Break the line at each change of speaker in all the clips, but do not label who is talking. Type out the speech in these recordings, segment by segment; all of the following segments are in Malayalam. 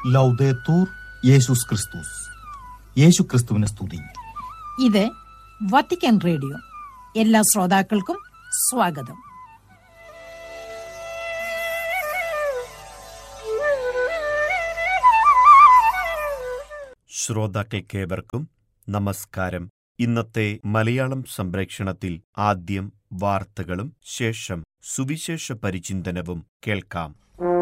ലൗദേത്തൂർ യേശുസ് ക്രിസ്തുസ് യേശു ക്രിസ്തുവിനെ സ്തുതി
ഇത് വത്തിക്കാൻ റേഡിയോ എല്ലാ ശ്രോതാക്കൾക്കും സ്വാഗതം
ശ്രോതാക്കൾക്കേവർക്കും നമസ്കാരം ഇന്നത്തെ മലയാളം സംപ്രേക്ഷണത്തിൽ ആദ്യം വാർത്തകളും ശേഷം സുവിശേഷ പരിചിന്തനവും കേൾക്കാം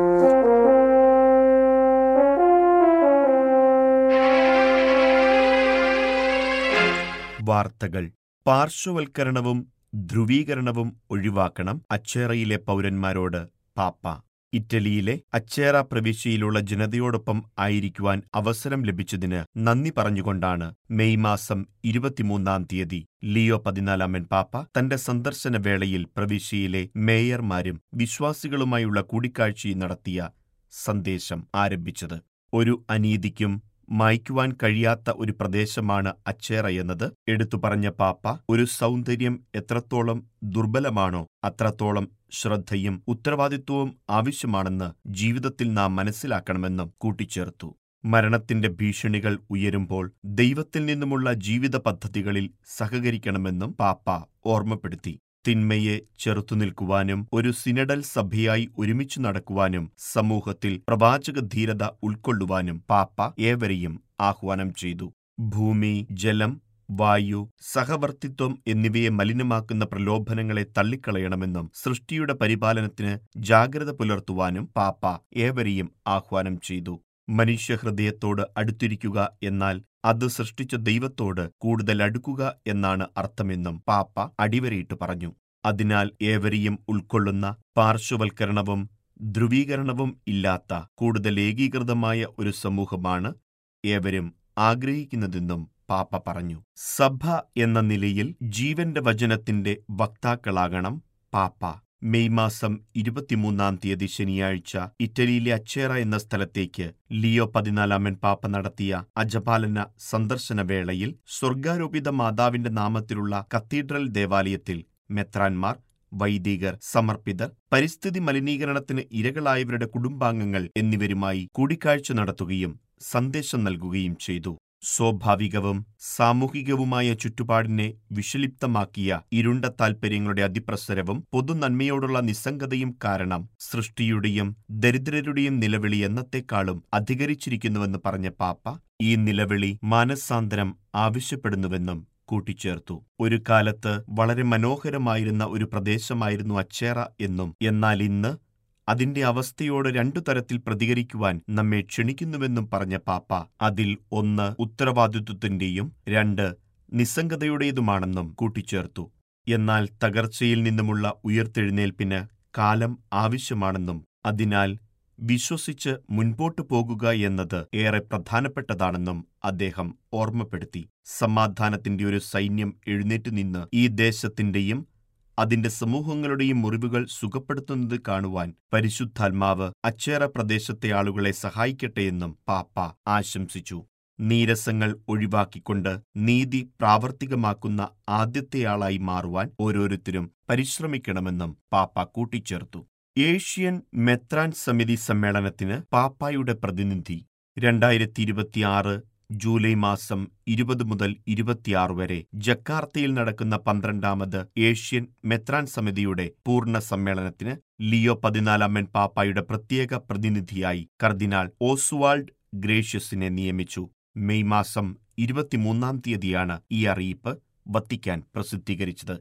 വാർത്തകൾ പാർശ്വവൽക്കരണവും ധ്രുവീകരണവും ഒഴിവാക്കണം അച്ചേറയിലെ പൗരന്മാരോട് പാപ്പ ഇറ്റലിയിലെ അച്ചേറ പ്രവിശ്യയിലുള്ള ജനതയോടൊപ്പം ആയിരിക്കുവാൻ അവസരം ലഭിച്ചതിന് നന്ദി പറഞ്ഞുകൊണ്ടാണ് മെയ് മാസം ഇരുപത്തിമൂന്നാം തീയതി ലിയോ പതിനാലാമൻ പാപ്പ തന്റെ സന്ദർശന വേളയിൽ പ്രവിശ്യയിലെ മേയർമാരും വിശ്വാസികളുമായുള്ള കൂടിക്കാഴ്ചയും നടത്തിയ സന്ദേശം ആരംഭിച്ചത് ഒരു അനീതിക്കും മായ്ക്കുവാൻ കഴിയാത്ത ഒരു പ്രദേശമാണ് അച്ചേറ എന്നത് എടുത്തു പറഞ്ഞ പാപ്പ ഒരു സൗന്ദര്യം എത്രത്തോളം ദുർബലമാണോ അത്രത്തോളം ശ്രദ്ധയും ഉത്തരവാദിത്വവും ആവശ്യമാണെന്ന് ജീവിതത്തിൽ നാം മനസ്സിലാക്കണമെന്നും കൂട്ടിച്ചേർത്തു മരണത്തിന്റെ ഭീഷണികൾ ഉയരുമ്പോൾ ദൈവത്തിൽ നിന്നുമുള്ള ജീവിത പദ്ധതികളിൽ സഹകരിക്കണമെന്നും പാപ്പ ഓർമ്മപ്പെടുത്തി തിന്മയെ ചെറുത്തുനിൽക്കുവാനും ഒരു സിനഡൽ സഭയായി ഒരുമിച്ചു നടക്കുവാനും സമൂഹത്തിൽ പ്രവാചക ധീരത ഉൾക്കൊള്ളുവാനും പാപ്പ ഏവരെയും ആഹ്വാനം ചെയ്തു ഭൂമി ജലം വായു സഹവർത്തിത്വം എന്നിവയെ മലിനമാക്കുന്ന പ്രലോഭനങ്ങളെ തള്ളിക്കളയണമെന്നും സൃഷ്ടിയുടെ പരിപാലനത്തിന് ജാഗ്രത പുലർത്തുവാനും പാപ്പ ഏവരെയും ആഹ്വാനം ചെയ്തു മനുഷ്യഹൃദയത്തോട് അടുത്തിരിക്കുക എന്നാൽ അത് സൃഷ്ടിച്ച ദൈവത്തോട് കൂടുതൽ അടുക്കുക എന്നാണ് അർത്ഥമെന്നും പാപ്പ അടിവരയിട്ട് പറഞ്ഞു അതിനാൽ ഏവരെയും ഉൾക്കൊള്ളുന്ന പാർശ്വവൽക്കരണവും ധ്രുവീകരണവും ഇല്ലാത്ത കൂടുതൽ ഏകീകൃതമായ ഒരു സമൂഹമാണ് ഏവരും ആഗ്രഹിക്കുന്നതെന്നും പാപ്പ പറഞ്ഞു സഭ എന്ന നിലയിൽ ജീവന്റെ വചനത്തിന്റെ വക്താക്കളാകണം പാപ്പ മെയ് മാസം ഇരുപത്തിമൂന്നാം തീയതി ശനിയാഴ്ച ഇറ്റലിയിലെ അച്ചേറ എന്ന സ്ഥലത്തേക്ക് ലിയോ പതിനാലാമൻ പാപ്പ നടത്തിയ അജപാലന സന്ദർശന വേളയിൽ സ്വർഗാരോപിത മാതാവിന്റെ നാമത്തിലുള്ള കത്തീഡ്രൽ ദേവാലയത്തിൽ മെത്രാൻമാർ വൈദികർ സമർപ്പിതർ പരിസ്ഥിതി മലിനീകരണത്തിന് ഇരകളായവരുടെ കുടുംബാംഗങ്ങൾ എന്നിവരുമായി കൂടിക്കാഴ്ച നടത്തുകയും സന്ദേശം നൽകുകയും ചെയ്തു സ്വാഭാവികവും സാമൂഹികവുമായ ചുറ്റുപാടിനെ വിഷലിപ്തമാക്കിയ ഇരുണ്ട താൽപ്പര്യങ്ങളുടെ അതിപ്രസരവും പൊതുനന്മയോടുള്ള നിസ്സംഗതയും കാരണം സൃഷ്ടിയുടെയും ദരിദ്രരുടെയും നിലവിളി എന്നത്തെക്കാളും അധികരിച്ചിരിക്കുന്നുവെന്ന് പറഞ്ഞ പാപ്പ ഈ നിലവിളി മാനസാന്തരം ആവശ്യപ്പെടുന്നുവെന്നും കൂട്ടിച്ചേർത്തു ഒരു കാലത്ത് വളരെ മനോഹരമായിരുന്ന ഒരു പ്രദേശമായിരുന്നു അച്ചേറ എന്നും എന്നാൽ ഇന്ന് അതിന്റെ അവസ്ഥയോട് രണ്ടു തരത്തിൽ പ്രതികരിക്കുവാൻ നമ്മെ ക്ഷണിക്കുന്നുവെന്നും പറഞ്ഞ പാപ്പ അതിൽ ഒന്ന് ഉത്തരവാദിത്വത്തിന്റെയും രണ്ട് നിസ്സംഗതയുടേതുമാണെന്നും കൂട്ടിച്ചേർത്തു എന്നാൽ തകർച്ചയിൽ നിന്നുമുള്ള ഉയർത്തെഴുന്നേൽപ്പിന് കാലം ആവശ്യമാണെന്നും അതിനാൽ വിശ്വസിച്ച് മുൻപോട്ടു പോകുക എന്നത് ഏറെ പ്രധാനപ്പെട്ടതാണെന്നും അദ്ദേഹം ഓർമ്മപ്പെടുത്തി സമാധാനത്തിന്റെ ഒരു സൈന്യം എഴുന്നേറ്റു നിന്ന് ഈ ദേശത്തിന്റെയും അതിന്റെ സമൂഹങ്ങളുടെയും മുറിവുകൾ സുഖപ്പെടുത്തുന്നത് കാണുവാൻ പരിശുദ്ധാത്മാവ് അച്ചേറ പ്രദേശത്തെ ആളുകളെ സഹായിക്കട്ടെയെന്നും പാപ്പ ആശംസിച്ചു നീരസങ്ങൾ ഒഴിവാക്കിക്കൊണ്ട് നീതി പ്രാവർത്തികമാക്കുന്ന ആദ്യത്തെയാളായി മാറുവാൻ ഓരോരുത്തരും പരിശ്രമിക്കണമെന്നും പാപ്പ കൂട്ടിച്ചേർത്തു ഏഷ്യൻ മെത്രാൻ സമിതി സമ്മേളനത്തിന് പാപ്പായുടെ പ്രതിനിധി രണ്ടായിരത്തി ഇരുപത്തിയാറ് ജൂലൈ മാസം ഇരുപത് മുതൽ ഇരുപത്തിയാറ് വരെ ജക്കാർത്തയിൽ നടക്കുന്ന പന്ത്രണ്ടാമത് ഏഷ്യൻ മെത്രാൻ സമിതിയുടെ പൂർണ്ണ സമ്മേളനത്തിന് ലിയോ പതിനാലാമൻ പാപ്പായുടെ പ്രത്യേക പ്രതിനിധിയായി കർദിനാൾ ഓസ്വാൾഡ് ഗ്രേഷ്യസിനെ നിയമിച്ചു മെയ് മാസം ഇരുപത്തിമൂന്നാം തീയതിയാണ് ഈ അറിയിപ്പ് വത്തിക്കാൻ പ്രസിദ്ധീകരിച്ചത്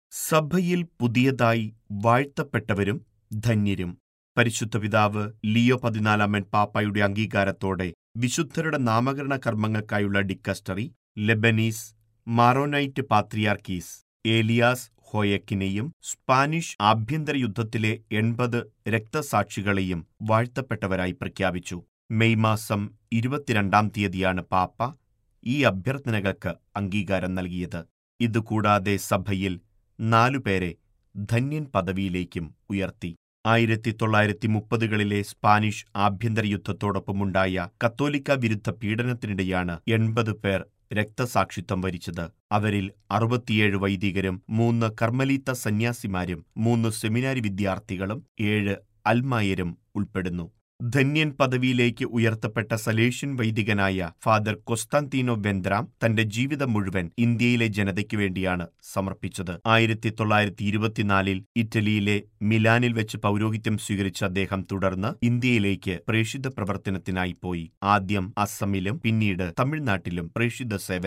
സഭയിൽ പുതിയതായി വാഴ്ത്തപ്പെട്ടവരും ധന്യരും പരിശുദ്ധ പിതാവ് ലിയോ പതിനാലാമൻ പാപ്പായുടെ അംഗീകാരത്തോടെ വിശുദ്ധരുടെ നാമകരണ കർമ്മങ്ങൾക്കായുള്ള ഡിക്കസ്റ്ററി ലെബനീസ് മാറോനൈറ്റ് പാത്രിയാർക്കീസ് ഏലിയാസ് ഹോയക്കിനെയും സ്പാനിഷ് ആഭ്യന്തര യുദ്ധത്തിലെ എൺപത് രക്തസാക്ഷികളെയും വാഴ്ത്തപ്പെട്ടവരായി പ്രഖ്യാപിച്ചു മെയ് മാസം ഇരുപത്തിരണ്ടാം തീയതിയാണ് പാപ്പ ഈ അഭ്യർത്ഥനകൾക്ക് അംഗീകാരം നൽകിയത് ഇതുകൂടാതെ സഭയിൽ നാലുപേരെ ധന്യൻ പദവിയിലേക്കും ഉയർത്തി ആയിരത്തി തൊള്ളായിരത്തി മുപ്പതുകളിലെ സ്പാനിഷ് ആഭ്യന്തര യുദ്ധത്തോടൊപ്പമുണ്ടായ കത്തോലിക്ക വിരുദ്ധ പീഡനത്തിനിടെയാണ് എൺപത് പേർ രക്തസാക്ഷിത്വം വരിച്ചത് അവരിൽ അറുപത്തിയേഴ് വൈദികരും മൂന്ന് കർമ്മലീത്ത സന്യാസിമാരും മൂന്ന് സെമിനാരി വിദ്യാർത്ഥികളും ഏഴ് അൽമായരും ഉൾപ്പെടുന്നു ധന്യൻ പദവിയിലേക്ക് ഉയർത്തപ്പെട്ട സലേഷ്യൻ വൈദികനായ ഫാദർ കൊസ്താന്തീനോ ബെന്ദ്രാം തന്റെ ജീവിതം മുഴുവൻ ഇന്ത്യയിലെ ജനതയ്ക്ക് വേണ്ടിയാണ് സമർപ്പിച്ചത് ആയിരത്തി തൊള്ളായിരത്തി ഇരുപത്തിനാലിൽ ഇറ്റലിയിലെ മിലാനിൽ വെച്ച് പൗരോഹിത്യം സ്വീകരിച്ച അദ്ദേഹം തുടർന്ന് ഇന്ത്യയിലേക്ക് പ്രേഷിത പ്രവർത്തനത്തിനായി പോയി ആദ്യം അസമിലും പിന്നീട് തമിഴ്നാട്ടിലും പ്രേഷിത സേവനം